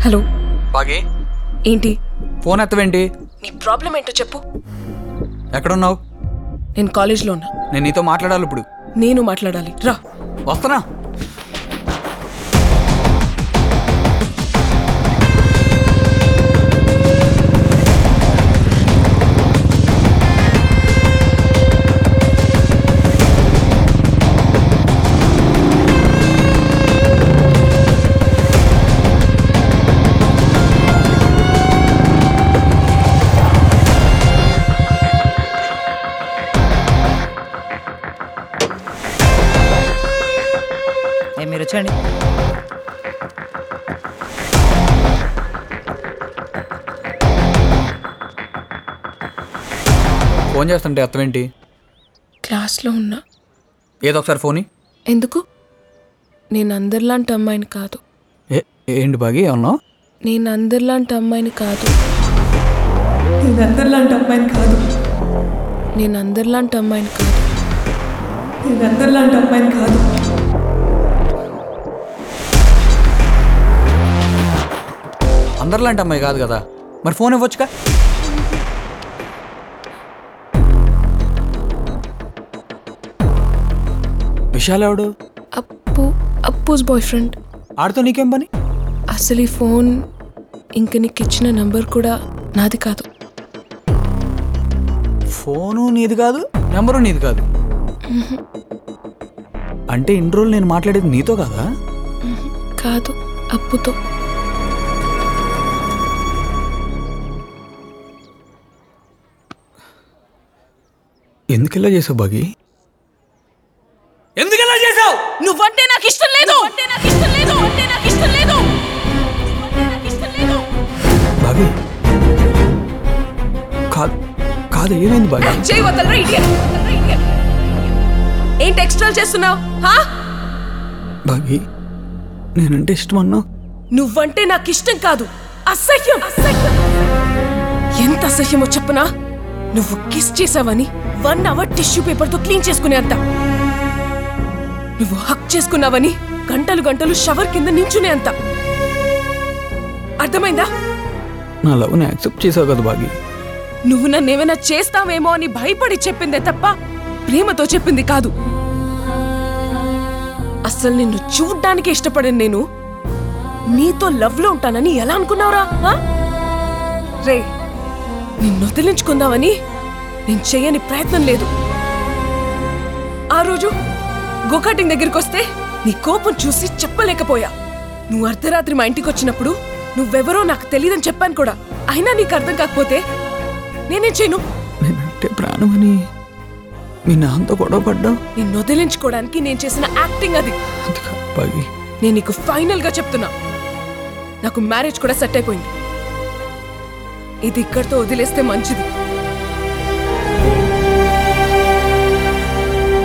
Hello బాగి ఏంటి phone ఎత్తవేంటి నీ problem ఏంటో చెప్పు ఎక్కడున్నావు నేను కాలేజ్లో ఉన్నా నేను నీతో మాట్లాడాలి ఇప్పుడు నేను మాట్లాడాలి రా వస్తానా ఏ మీరు వచ్చండి ఫోన్ చేస్తుంటే ఎత్తవేంటి క్లాస్లో ఉన్నా ఏదో ఒకసారి ఫోన్ ఇ. ఎందుకు నేను అందరిలాంటి అమ్మాయిని కాదు ఏ ఏంటి బాగి ఏమన్నావు నేను అందరిలాంటి అమ్మాయిని కాదు నేను అందరిలాంటి అమ్మాయిని కాదు నేను అందరిలాంటి అమ్మాయిని కాదు నేను అందరిలాంటి అమ్మాయిని కాదు అందరిలాంటి అమ్మాయి కాదు కదా మరి ఫోన్ ఇవ్వచ్చుగా విశాల్ ఎవడు అప్పు అప్పుస్ బాయ్ ఫ్రెండ్ ఆడితో నీకేం పని అసలు ఈ ఫోన్ ఇంక నీకు ఇచ్చిన నంబర్ కూడా నాది కాదు ఫోను నీది కాదు నెంబరు నీది కాదు అంటే ఇన్ని రోజులు నేను మాట్లాడేది నీతో కాదా కాదు అప్పుతో ఎందుకు ఇలా చేసావు బాగి ఎందుకు ఇలా చేసావు నువ్వంటే నాకు ఇష్టం లేదు అంటే నాకు ఇష్టం లేదు అంటే నాకు ఇష్టం లేదు నువ్వంటే నాకు ఇష్టం లేదు బాగి కాదు కాదు ఏమైంది బాగి చేయి వదలరా ఇడియట్ ఏంటి ఎక్స్ట్రా చేస్తున్నావు హా బాగి నేనంటే ఇష్టం అన్నావు నువ్వంటే నాకు ఇష్టం కాదు అసహ్యం అసహ్యం ఎంత అసహ్యమో చెప్పనా నువ్వు కిస్ చేసావని వన్ అవర్ టిష్యూ పేపర్ తో క్లీన్ చేసుకునే అంత నువ్వు హక్ చేసుకున్నావని గంటలు గంటలు షవర్ కింద నించునే అంత అర్థమైందా నా లవ్ని యాక్సెప్ట్ చేసావు కదా బాగి నువ్వు నన్నేమైనా చేస్తావేమో అని భయపడి చెప్పిందే తప్ప ప్రేమతో చెప్పింది కాదు అసలు నిన్ను చూడ్డానికి ఇష్టపడను నేను నీతో లవ్ లో ఉంటానని ఎలా అనుకున్నావురా ఆ? రే నిన్ను వదిలించుకుందామని నేను చెయ్యని ప్రయత్నం లేదు ఆ రోజు గోకాటింగ్ దగ్గరికి వస్తే నీ కోపం చూసి చెప్పలేకపోయా నువ్వు అర్ధరాత్రి మా ఇంటికి వచ్చినప్పుడు నువ్వెవరో నాకు తెలియదని చెప్పాను కూడా అయినా నీకు అర్థం కాకపోతే నేనేం చేయను నేనంటే ప్రాణమని మీ నాన్నతో గొడవ పడ్డావు నిన్ను వదిలించుకోవడానికి నేను చేసిన యాక్టింగ్ అది అది కాదు బాగి నేను నీకు ఫైనల్ గా చెప్తున్నా నాకు మ్యారేజ్ కూడా సెట్ అయిపోయింది ఇది ఇక్కడితో వదిలేస్తే మంచిది